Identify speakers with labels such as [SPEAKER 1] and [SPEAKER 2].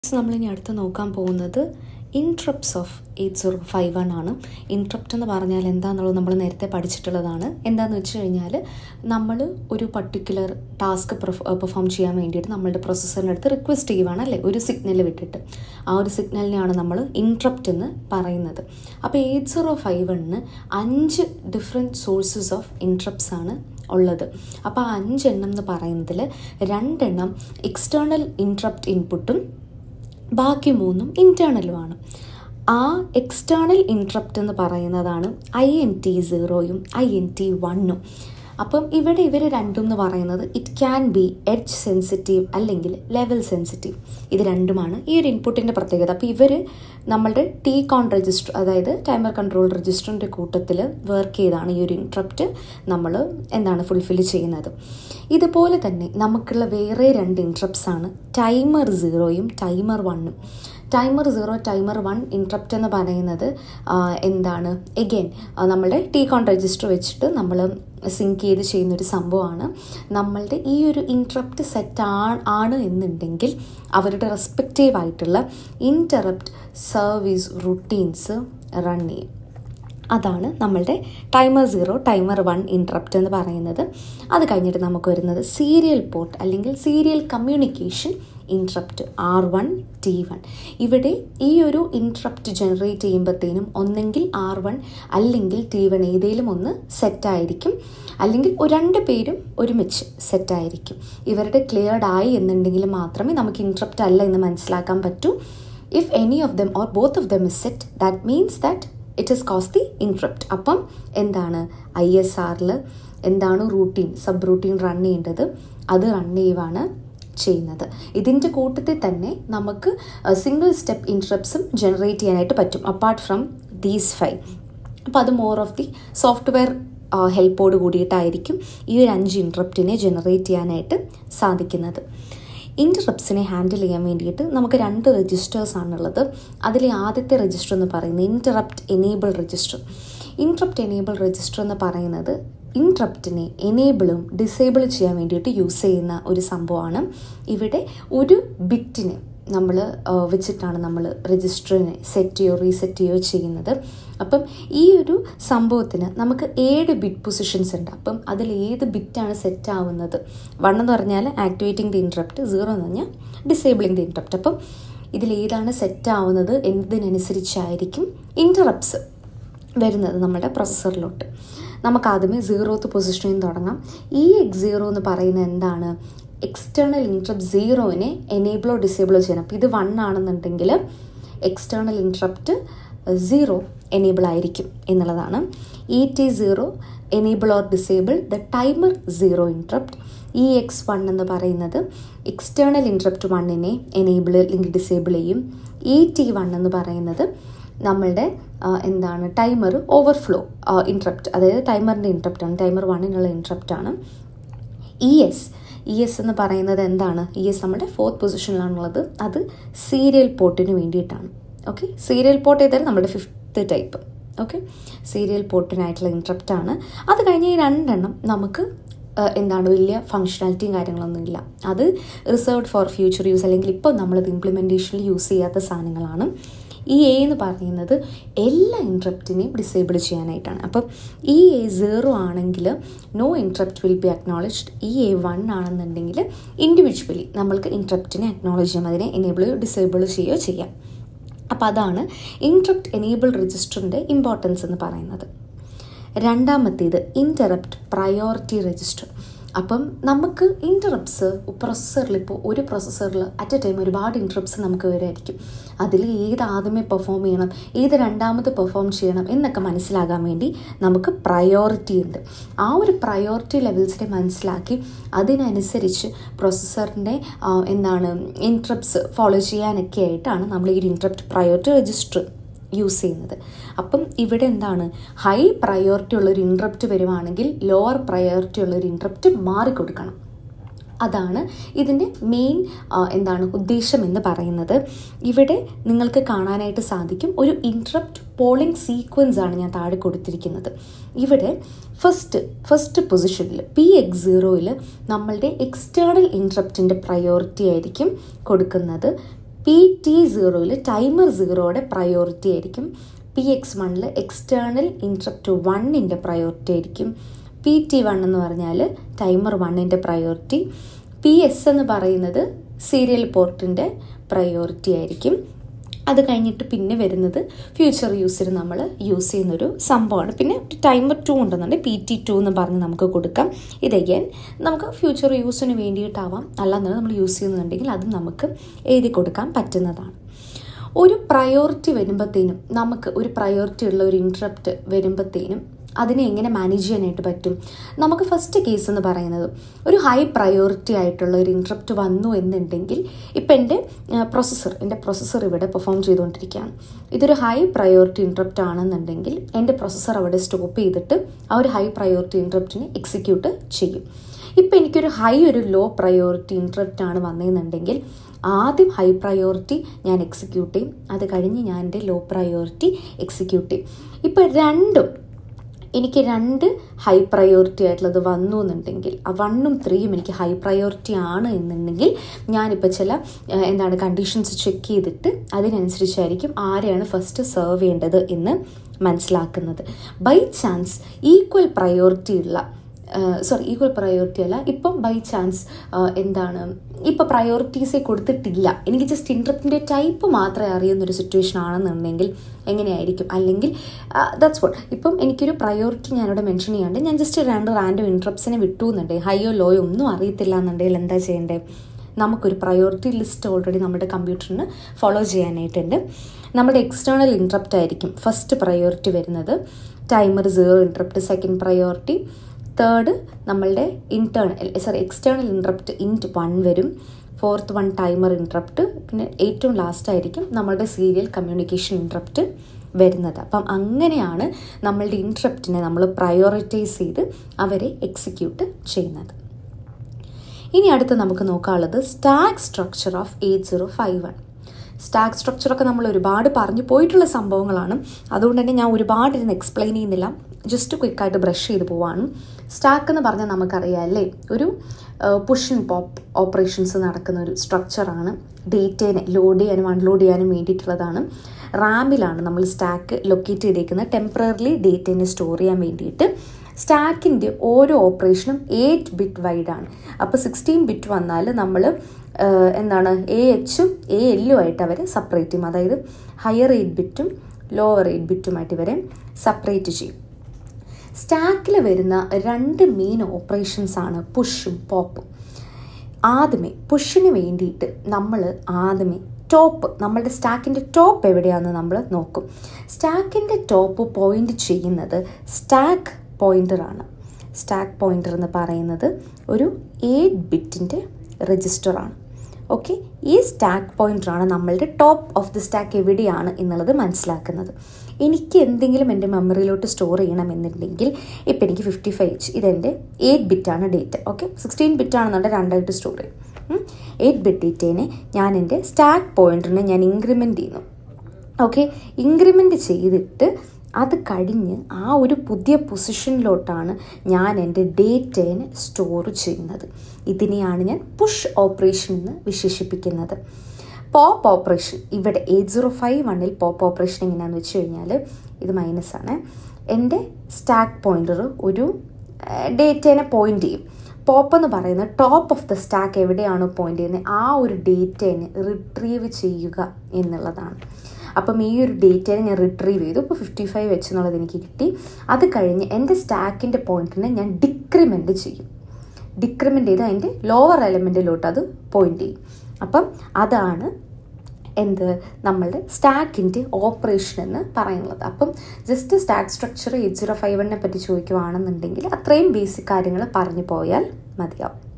[SPEAKER 1] നമ്മളിനി അടുത്ത് നോക്കാൻ പോകുന്നത് interrupts of eight zero five one ആണ് ഇൻട്രപ്റ്റ് എന്ന് പറഞ്ഞാൽ എന്താണെന്നുള്ളത് നമ്മൾ നേരത്തെ പഠിച്ചിട്ടുള്ളതാണ് എന്താണെന്ന് വെച്ച് കഴിഞ്ഞാൽ നമ്മൾ ഒരു പർട്ടിക്കുലർ ടാസ്ക് പെർഫോം ചെയ്യാൻ വേണ്ടിയിട്ട് നമ്മളുടെ പ്രൊസസ്സറിൻ്റെ അടുത്ത് റിക്വസ്റ്റ് ചെയ്യുവാണ് അല്ലേ ഒരു സിഗ്നൽ വിട്ടിട്ട് ആ ഒരു സിഗ്നലിനെയാണ് നമ്മൾ ഇൻട്രപ്റ്റ് എന്ന് പറയുന്നത് അപ്പോൾ എയ്റ്റ് സീറോ ഫൈവ് വണ്ണിന് അഞ്ച് ഡിഫറെൻറ്റ് സോഴ്സസ് ഓഫ് ഇൻട്രപ്റ്റ്സ് ആണ് ഉള്ളത് അപ്പോൾ ആ അഞ്ചെണ്ണം എന്ന് പറയുന്നതിൽ രണ്ടെണ്ണം എക്സ്റ്റേണൽ ഇൻട്രപ്റ്റ് ഇൻപുട്ടും ബാക്കി മൂന്നും ഇൻറ്റേർണലുമാണ് ആ എക്സ്റ്റേണൽ ഇൻട്രപ്റ്റ് എന്ന് പറയുന്നതാണ് ഐ എൻ ടി സീറോയും ഐ എൻ ടി വണ്ണും അപ്പം ഇവിടെ ഇവർ രണ്ടും എന്ന് പറയുന്നത് it can be edge sensitive അല്ലെങ്കിൽ ലെവൽ സെൻസിറ്റീവ് ഇത് രണ്ടുമാണ് ഈ ഒരു ഇൻപുട്ടിൻ്റെ പ്രത്യേകത അപ്പോൾ ഇവർ നമ്മളുടെ ടി കോൺ രജിസ്റ്റർ അതായത് ടൈമർ കൺട്രോൾ രജിസ്റ്ററിൻ്റെ കൂട്ടത്തിൽ വർക്ക് ചെയ്താണ് ഈ ഒരു ഇൻട്രപ്റ്റ് നമ്മൾ എന്താണ് ഫുൾഫിൽ ചെയ്യുന്നത് ഇതുപോലെ തന്നെ നമുക്കുള്ള വേറെ രണ്ട് ഇൻട്രപ്റ്റ്സ് ആണ് ടൈമർ സീറോയും ടൈമർ വണ്ണും timer zero timer one interrupt എന്ന് പറയുന്നത് എന്താണ് എഗെയിൻ നമ്മളുടെ ടി കോൺ രജിസ്റ്റർ വെച്ചിട്ട് നമ്മൾ സിങ്ക് ചെയ്ത് ചെയ്യുന്നൊരു സംഭവമാണ് നമ്മളുടെ ഈ ഒരു ഇൻട്രപ്റ്റ് സെറ്റ് ആണ് എന്നുണ്ടെങ്കിൽ അവരുടെ റെസ്പെക്റ്റീവ് ആയിട്ടുള്ള ഇൻറ്ററപ്റ്റ് സർവീസ് റുട്ടീൻസ് റൺ ചെയ്യും അതാണ് നമ്മളുടെ timer zero timer one interrupt എന്ന് പറയുന്നത് അത് കഴിഞ്ഞിട്ട് നമുക്ക് വരുന്നത് സീരിയൽ പോർട്ട് അല്ലെങ്കിൽ serial communication interrupt R one T one ഇവിടെ ഈ ഒരു ഇൻട്രപ്റ്റ് ജനറേറ്റ് ചെയ്യുമ്പോഴത്തേനും ഒന്നെങ്കിൽ ആർ വൺ അല്ലെങ്കിൽ ടി വൺ ഏതെങ്കിലും ഒന്ന് സെറ്റായിരിക്കും അല്ലെങ്കിൽ രണ്ട് പേരും ഒരുമിച്ച് സെറ്റായിരിക്കും ഇവരുടെ ക്ലിയർഡ് ആയി എന്നുണ്ടെങ്കിൽ മാത്രമേ നമുക്ക് ഇൻട്രപ്റ്റ് അല്ല എന്ന് മനസ്സിലാക്കാൻ പറ്റൂ if any of them or both of them is set that means that it is cause the interrupt അപ്പം എന്താണ് ഐ എസ് ആറിൽ എന്താണ് റൂട്ടീൻ സബ് റൂട്ടീൻ റൺ ചെയ്യേണ്ടത് അത് റൺ ചെയ്യുവാണ് ചെയ്യുന്നത് ഇതിൻ്റെ കൂട്ടത്തിൽ തന്നെ നമുക്ക് സിംഗിൾ സ്റ്റെപ്പ് ഇൻട്രപ്റ്റ്സും ജനറേറ്റ് ചെയ്യാനായിട്ട് പറ്റും അപ്പാർട്ട് ഫ്രം ദീസ് ഫൈവ് അപ്പോൾ അത് മോർ ഓഫ് ദി സോഫ്റ്റ്വെയർ ഹെൽപ്പോട് കൂടിയിട്ടായിരിക്കും ഈ ഒരു അഞ്ച് ഇൻട്രപ്റ്റിനെ ജനറേറ്റ് ചെയ്യാനായിട്ട് സാധിക്കുന്നത് ഇൻറ്ററപ്റ്റ്സിനെ ഹാൻഡിൽ ചെയ്യാൻ വേണ്ടിയിട്ട് നമുക്ക് രണ്ട് രജിസ്റ്റേഴ്സ് ആണുള്ളത് അതിലെ ആദ്യത്തെ രജിസ്റ്റർ എന്ന് പറയുന്നത് interrupt enable register interrupt enable register എന്ന് പറയുന്നത് ഇൻട്രപ്റ്റിനെ എനേബിളും ഡിസേബിൾ ചെയ്യാൻ വേണ്ടിയിട്ട് യൂസ് ചെയ്യുന്ന ഒരു സംഭവമാണ് ഇവിടെ ഒരു ബിറ്റിനെ നമ്മൾ വെച്ചിട്ടാണ് നമ്മൾ രജിസ്റ്ററിനെ സെറ്റ് ചെയ്യോ റീസെറ്റ് ചെയ്യോ ചെയ്യുന്നത് അപ്പം ഈ ഒരു സംഭവത്തിന് നമുക്ക് ഏഴ് ബിറ്റ് പൊസിഷൻസ് ഉണ്ട് അപ്പം അതിൽ ഏത് ബിറ്റാണ് സെറ്റ് ആവുന്നത് വൺ എന്ന് പറഞ്ഞാൽ ആക്ടിവേറ്റിംഗ് ദി ഇൻട്രപ്റ്റ് സീറോ എന്ന് പറഞ്ഞാൽ ഡിസേബിളിംഗ് ദി ഇൻട്രപ്റ്റ് അപ്പം ഇതിൽ ഏതാണ് സെറ്റ് ആവുന്നത് എന്നതിനനുസരിച്ചായിരിക്കും ഇൻറ്ററപ്റ്റ്സ് വരുന്നത് നമ്മുടെ പ്രൊസസ്സറിലോട്ട് നമുക്ക് ആദ്യമേ സീറോത്ത് പൊസിഷനിൽ തുടങ്ങാം ഈ എക്സ് സീറോ എന്ന് പറയുന്നത് എന്താണ് എക്സ്റ്റേണൽ ഇൻട്രപ്റ്റ് സീറോവിനെ എനേബിളോ ഡിസേബിളോ ചെയ്യണം അപ്പോൾ ഇത് വൺ ആണെന്നുണ്ടെങ്കിൽ എക്സ്റ്റേണൽ ഇൻട്രപ്റ്റ് സീറോ എനേബിൾ ആയിരിക്കും എന്നുള്ളതാണ് E T zero enable or disable the timer zero interrupt E X one എന്ന് പറയുന്നത് എക്സ്റ്റേണൽ ഇൻട്രപ്റ്റ് വണ്ണിനെ എനേബിൾ അല്ലെങ്കിൽ ഡിസേബിൾ ചെയ്യും ഇ ടി വൺ എന്ന് പറയുന്നത് നമ്മളുടെ എന്താണ് ടൈമർ ഓവർഫ്ലോ ഇൻട്രപ്റ്റ് അതായത് ടൈമറിൻ്റെ ഇൻട്രപ്റ്റാണ് ടൈമർ വണ്ണിനുള്ള ഇൻട്രപ്റ്റാണ് ഇ എസ് ഇ എസ് എന്ന് പറയുന്നത് എന്താണ് ഇ എസ് നമ്മുടെ ഫോർത്ത് പൊസിഷനിലാണുള്ളത് അത് സീരിയൽ പോർട്ടിന് വേണ്ടിയിട്ടാണ് ഓക്കെ സീരിയൽ പോർട്ട് ചെയ്താൽ നമ്മുടെ ഫിഫ്ത്ത് ടൈപ്പ് ഓക്കെ സീരിയൽ പോർട്ടിനായിട്ടുള്ള ഇൻട്രപ്റ്റ് ആണ് അത് കഴിഞ്ഞ് ഈ രണ്ടെണ്ണം നമുക്ക് എന്താണ് വലിയ ഫങ്ഷണാലിറ്റിയും കാര്യങ്ങളൊന്നും ഇല്ല അത് റിസർവ്ഡ് ഫോർ ഫ്യൂച്ചർ യൂസ് അല്ലെങ്കിൽ ഇപ്പോൾ നമ്മളത് ഇംപ്ലിമെൻറ്റേഷനിൽ യൂസ് ചെയ്യാത്ത സാധനങ്ങളാണ് ഈ എ എന്ന് പറയുന്നത് എല്ലാ ഇൻട്രപ്റ്റിനെയും ഡിസേബിൾ ചെയ്യാനായിട്ടാണ് അപ്പം ഈ എ സീറോ ആണെങ്കിൽ no interrupt will be acknowledged ഈ എ വൺ ആണെന്നുണ്ടെങ്കിൽ ഇൻഡിവിജ്വലി നമ്മൾക്ക് ഇൻട്രപ്റ്റിനെ അക്നോളജ് ചെയ്യാം അതിനെ എനേബിൾ ഡിസേബിൾ ചെയ്യുകയോ ചെയ്യാം അപ്പോൾ അതാണ് ഇൻട്രപ്റ്റ് എനേബിൾ രജിസ്റ്ററിൻ്റെ ഇമ്പോർട്ടൻസ് എന്ന് പറയുന്നത് രണ്ടാമത്തേത് ഇൻറ്ററപ്റ്റ് പ്രയോറിറ്റി രജിസ്റ്റർ അപ്പം നമുക്ക് ഇൻറ്ററപ്റ്റ്സ് പ്രൊസസ്സറിൽ ഇപ്പോൾ ഒരു പ്രൊസസ്സറിൽ അറ്റ് എ ടൈം ഒരുപാട് ഇൻറ്ററപ്റ്റ്സ് നമുക്ക് വരുമായിരിക്കും അതിൽ ഏത് ആദ്യമേ പെർഫോം ചെയ്യണം ഏത് രണ്ടാമത് പെർഫോം ചെയ്യണം എന്നൊക്കെ മനസ്സിലാകാൻ വേണ്ടി നമുക്ക് പ്രയോറിറ്റി ഉണ്ട് ആ ഒരു പ്രയോറിറ്റി ലെവൽസിനെ മനസ്സിലാക്കി അതിനനുസരിച്ച് പ്രൊസസ്സറിൻ്റെ എന്താണ് ഇൻട്രപ്റ്റ്സ് ഫോളോ ചെയ്യാനൊക്കെ ആയിട്ടാണ് നമ്മൾ ഈ ഒരു ഇൻട്രപ്റ്റ് പ്രയോറിറ്റി രജിസ്റ്റർ യൂസ് ചെയ്യുന്നത് അപ്പം ഇവിടെ എന്താണ് ഹൈ പ്രയോറിറ്റി ഉള്ളൊരു ഇൻട്രപ്റ്റ് വരുവാണെങ്കിൽ ലോവർ പ്രയോറിറ്റി ഉള്ളൊരു ഇൻട്രപ്റ്റ് മാറിക്കൊടുക്കണം അതാണ് ഇതിൻ്റെ മെയിൻ എന്താണ് ഉദ്ദേശം എന്ന് പറയുന്നത് ഇവിടെ നിങ്ങൾക്ക് കാണാനായിട്ട് സാധിക്കും ഒരു ഇൻട്രപ്റ്റ് പോളിംഗ് സീക്വൻസ് ആണ് ഞാൻ താഴെ കൊടുത്തിരിക്കുന്നത് ഇവിടെ ഫസ്റ്റ് ഫസ്റ്റ് പൊസിഷനിൽ പി എക്സ് സീറോയിൽ നമ്മളുടെ എക്സ്റ്റേണൽ ഇൻട്രപ്റ്റിൻ്റെ പ്രയോറിറ്റി ആയിരിക്കും കൊടുക്കുന്നത് പി ടി സീറോയിൽ ടൈമർ സീറോയുടെ പ്രയോറിറ്റി ആയിരിക്കും പി എക്സ് വണ്ണിൽ എക്സ്റ്റേണൽ ഇൻട്രപ്റ്റ് വണ്ണിൻ്റെ പ്രയോറിറ്റി ആയിരിക്കും പി ടി വൺ എന്ന് പറഞ്ഞാൽ ടൈമർ വണ്ണിൻ്റെ പ്രയോറിറ്റി പി എസ് എന്ന് പറയുന്നത് സീരിയൽ പോർട്ടിൻ്റെ പ്രയോറിറ്റി ആയിരിക്കും അത് കഴിഞ്ഞിട്ട് പിന്നെ വരുന്നത് ഫ്യൂച്ചർ യൂസിന് നമ്മൾ യൂസ് ചെയ്യുന്നൊരു സംഭവമാണ് പിന്നെ ടൈമർ ടു ഉണ്ടെന്നുണ്ടെങ്കിൽ പി ടി ടു എന്ന് പറഞ്ഞ് നമുക്ക് കൊടുക്കാം ഇതയ്യാൻ നമുക്ക് ഫ്യൂച്ചർ യൂസിന് വേണ്ടിയിട്ടാവാം അല്ലാന്നുണ്ടെങ്കിൽ നമ്മൾ യൂസ് ചെയ്യുന്നുണ്ടെങ്കിൽ അതും നമുക്ക് എഴുതി കൊടുക്കാൻ പറ്റുന്നതാണ് ഒരു പ്രയോറിറ്റി വരുമ്പോഴത്തേനും നമുക്ക് ഒരു പ്രയോറിറ്റി ഉള്ള ഒരു ഇൻട്രപ്റ്റ് വരുമ്പോഴത്തേനും അതിനെ എങ്ങനെ മാനേജ് ചെയ്യാനായിട്ട് പറ്റും നമുക്ക് ഫസ്റ്റ് കേസ് എന്ന് പറയുന്നത് ഒരു ഹൈ പ്രയോറിറ്റി ആയിട്ടുള്ള ഒരു ഇൻട്രപ്റ്റ് വന്നു എന്നുണ്ടെങ്കിൽ ഇപ്പം എൻ്റെ പ്രൊസസ്സർ എൻ്റെ പ്രൊസസ്സർ ഇവിടെ പെർഫോം ചെയ്തുകൊണ്ടിരിക്കുകയാണ് ഇതൊരു ഹൈ പ്രയോറിറ്റി ഇൻട്രപ്റ്റ് ആണെന്നുണ്ടെങ്കിൽ എൻ്റെ പ്രൊസസ്സർ അവിടെ സ്റ്റോപ്പ് ചെയ്തിട്ട് ആ ഒരു ഹൈ പ്രയോറിറ്റി ഇൻട്രപ്റ്റിനെ എക്സിക്യൂട്ട് ചെയ്യും ഇപ്പം എനിക്കൊരു ഹൈ ഒരു ലോ പ്രയോറിറ്റി ഇൻട്രപ്റ്റ് ആണ് വന്നതെന്നുണ്ടെങ്കിൽ ആദ്യം ഹൈ പ്രയോറിറ്റി ഞാൻ എക്സിക്യൂട്ട് ചെയ്യും അത് കഴിഞ്ഞ് ഞാൻ എൻ്റെ ലോ പ്രയോറിറ്റി എക്സിക്യൂട്ട് ചെയ്യും ഇപ്പം രണ്ടും എനിക്ക് രണ്ട് ഹൈ പ്രയോറിറ്റി ആയിട്ടുള്ളത് വന്നു എന്നുണ്ടെങ്കിൽ ആ വണ്ണും ത്രീയും എനിക്ക് ഹൈ പ്രയോറിറ്റി ആണ് എന്നുണ്ടെങ്കിൽ ഞാനിപ്പോൾ ചില എന്താണ് കണ്ടീഷൻസ് ചെക്ക് ചെയ്തിട്ട് അതിനനുസരിച്ചായിരിക്കും ആരെയാണ് ഫസ്റ്റ് സെർവ് ചെയ്യേണ്ടത് എന്ന് മനസ്സിലാക്കുന്നത് ബൈ ചാൻസ് ഈക്വൽ പ്രയോറിറ്റി ഉള്ള സോറി ഈക്വൽ പ്രയോറിറ്റി അല്ല ഇപ്പം ബൈ ചാൻസ് എന്താണ് ഇപ്പം പ്രയോറിറ്റീസേ കൊടുത്തിട്ടില്ല എനിക്ക് ജസ്റ്റ് ഇൻട്രപ്റ്റിൻ്റെ ടൈപ്പ് മാത്രമേ അറിയുന്നൊരു സിറ്റുവേഷൻ ആണെന്നുണ്ടെങ്കിൽ എങ്ങനെയായിരിക്കും അല്ലെങ്കിൽ ദാറ്റ്സ് വോട്ട് ഇപ്പം എനിക്കൊരു പ്രയോറിറ്റി ഞാനിവിടെ മെൻഷൻ ചെയ്യാണ്ട് ഞാൻ ജസ്റ്റ് രണ്ട് റാൻഡം ഇൻട്രപ്സിനെ വിട്ടു എന്നുണ്ടെങ്കിൽ ഹൈയോ ലോയോ ഒന്നും അറിയത്തില്ല എന്നുണ്ടെങ്കിൽ എന്താ ചെയ്യേണ്ടത് നമുക്കൊരു പ്രയോറിറ്റി ലിസ്റ്റ് ഓൾറെഡി നമ്മുടെ കമ്പ്യൂട്ടറിന് ഫോളോ ചെയ്യാനായിട്ടുണ്ട് നമ്മുടെ എക്സ്റ്റേണൽ ഇൻട്രപ്റ്റ് ആയിരിക്കും ഫസ്റ്റ് പ്രയോറിറ്റി വരുന്നത് timer zero interrupt second priority third നമ്മളുടെ internal sorry external interrupt int one വരും ഫോർത്ത് വൺ ടൈമർ ഇൻട്രപ്റ്റ് പിന്നെ ഏറ്റവും ലാസ്റ്റ് ആയിരിക്കും നമ്മളുടെ സീരിയൽ കമ്മ്യൂണിക്കേഷൻ ഇൻട്രപ്റ്റ് വരുന്നത് അപ്പം അങ്ങനെയാണ് നമ്മളുടെ ഇൻട്രപ്റ്റിനെ നമ്മൾ പ്രയോറിറ്റൈസ് ചെയ്ത് അവരെ എക്സിക്യൂട്ട് ചെയ്യുന്നത് ഇനി അടുത്ത് നമുക്ക് നോക്കാനുള്ളത് stack structure of eight zero five one stack സ്ട്രക്ചറൊക്കെ നമ്മൾ ഒരുപാട് പറഞ്ഞു പോയിട്ടുള്ള സംഭവങ്ങളാണ് അതുകൊണ്ട് തന്നെ ഞാൻ ഒരുപാട് ഇരുന്ന് എക്സ്പ്ലെയിൻ ചെയ്യുന്നില്ല ജസ്റ്റ് ക്വിക്കായിട്ട് ബ്രഷ് ചെയ്ത് പോവാണ് സ്റ്റാക്ക് എന്ന് പറഞ്ഞാൽ നമുക്കറിയാം അല്ലേ ഒരു പുഷ് ആൻഡ് പോപ്പ് ഓപ്പറേഷൻസ് നടക്കുന്ന ഒരു സ്ട്രക്ചറാണ് ഡേറ്റേനെ ലോഡ് ചെയ്യാനും അൺലോഡ് ചെയ്യാനും വേണ്ടിയിട്ടുള്ളതാണ് റാമിലാണ് നമ്മൾ സ്റ്റാക്ക് ലൊക്കേറ്റ് ചെയ്തേക്കുന്നത് ടെമ്പററിലി ഡേറ്റേനെ സ്റ്റോർ ചെയ്യാൻ വേണ്ടിയിട്ട് സ്റ്റാക്കിൻ്റെ ഓരോ ഓപ്പറേഷനും എയ്റ്റ് ബിറ്റ് വൈഡാണ് അപ്പോൾ സിക്സ്റ്റീൻ ബിറ്റ് വന്നാൽ നമ്മൾ എന്താണ് എ എച്ചും എ എല്ലും ആയിട്ട് അവരെ സെപ്പറേറ്റ് ചെയ്യും അതായത് ഹയർ എയ്റ്റ് ബിറ്റും ലോവർ എയ്റ്റ് ബിറ്റുമായിട്ട് ഇവരെ സെപ്പറേറ്റ് ചെയ്യും സ്റ്റാക്കിൽ വരുന്ന രണ്ട് മെയിൻ ഓപ്പറേഷൻസ് ആണ് പുഷും പോപ്പും ആദ്യമേ പുഷിന് വേണ്ടിയിട്ട് നമ്മൾ ആദ്യമേ ടോപ്പ് നമ്മളുടെ സ്റ്റാക്കിൻ്റെ ടോപ്പ് എവിടെയാണെന്ന് നമ്മൾ നോക്കും സ്റ്റാക്കിൻ്റെ ടോപ്പ് പോയിന്റ് ചെയ്യുന്നത് സ്റ്റാക്ക് പോയിൻ്ററാണ് സ്റ്റാക്ക് പോയിൻ്റർ എന്ന് പറയുന്നത് ഒരു എയ്റ്റ് ബിറ്റിൻ്റെ രജിസ്റ്ററാണ് ഓക്കെ ഈ സ്റ്റാക്ക് പോയിൻ്ററാണ് നമ്മളുടെ ടോപ്പ് ഓഫ് ദി സ്റ്റാക്ക് എവിടെയാണ് എന്നുള്ളത് മനസ്സിലാക്കുന്നത് എനിക്ക് എന്തെങ്കിലും എൻ്റെ മെമ്മറിയിലോട്ട് സ്റ്റോർ ചെയ്യണമെന്നുണ്ടെങ്കിൽ ഇപ്പം എനിക്ക് ഫിഫ്റ്റി ഫൈവ് എച്ച് ഇതെൻ്റെ എയ്റ്റ് ബിറ്റാണ് ഡേറ്റ് ഓക്കെ സിക്സ്റ്റീൻ ബിറ്റാണെന്നുണ്ടെങ്കിൽ രണ്ടായിട്ട് സ്റ്റോർ ചെയ്യും എയ്റ്റ് ബിറ്റ് ഡേറ്റേനെ ഞാൻ എൻ്റെ സ്റ്റാക്ക് പോയിന്റിനെ ഞാൻ ഇൻക്രിമെൻറ്റ് ചെയ്യുന്നു ഓക്കെ ഇൻക്രിമെൻറ്റ് ചെയ്തിട്ട് അത് കഴിഞ്ഞ് ആ ഒരു പുതിയ പൊസിഷനിലോട്ടാണ് ഞാൻ എൻ്റെ ഡേറ്റേനെ സ്റ്റോർ ചെയ്യുന്നത് ഇതിനെയാണ് ഞാൻ പുഷ് ഓപ്പറേഷൻ എന്ന് വിശേഷിപ്പിക്കുന്നത് പോപ്പ് ഓപ്പറേഷൻ ഇവിടെ എയ്റ്റ് സീറോ ഫൈവ് വണ്ണിൽ പോപ്പ് ഓപ്പറേഷൻ എങ്ങനെയാണെന്ന് വെച്ച് കഴിഞ്ഞാൽ ഇത് മൈനസ് ആണ് എൻ്റെ സ്റ്റാക്ക് പോയിൻ്റർ ഒരു ഡേറ്റേനെ പോയിൻ്റ് ചെയ്യും പോപ്പ് എന്ന് പറയുന്നത് ടോപ്പ് ഓഫ് ദ സ്റ്റാക്ക് എവിടെയാണോ പോയിന്റ് ചെയ്യുന്നത് ആ ഒരു ഡേറ്റേനെ റിട്രീവ് ചെയ്യുക എന്നുള്ളതാണ് അപ്പം ഈ ഒരു ഡേറ്റയെ ഞാൻ റിട്രീവ് ചെയ്തു ഇപ്പോൾ ഫിഫ്റ്റി ഫൈവ് വെച്ച് എന്നുള്ളത് എനിക്ക് കിട്ടി അത് കഴിഞ്ഞ് എൻ്റെ സ്റ്റാക്കിൻ്റെ പോയിന്റിനെ ഞാൻ ഡിക്രിമെൻറ്റ് ചെയ്യും ഡിക്രിമെൻ്റ് ചെയ്ത് അതിൻ്റെ ലോവർ എലമെൻറ്റിലോട്ട് അത് പോയിന്റ് ചെയ്യും അപ്പം അതാണ് എന്ത് നമ്മളുടെ സ്റ്റാക്കിൻ്റെ ഓപ്പറേഷൻ എന്ന് പറയുന്നത് അപ്പം just stack structure eight zero five വണ്ണിനെ പറ്റി ചോദിക്കുവാണെന്നുണ്ടെങ്കിൽ അത്രയും ബേസിക് കാര്യങ്ങൾ പറഞ്ഞു പോയാൽ മതിയാവും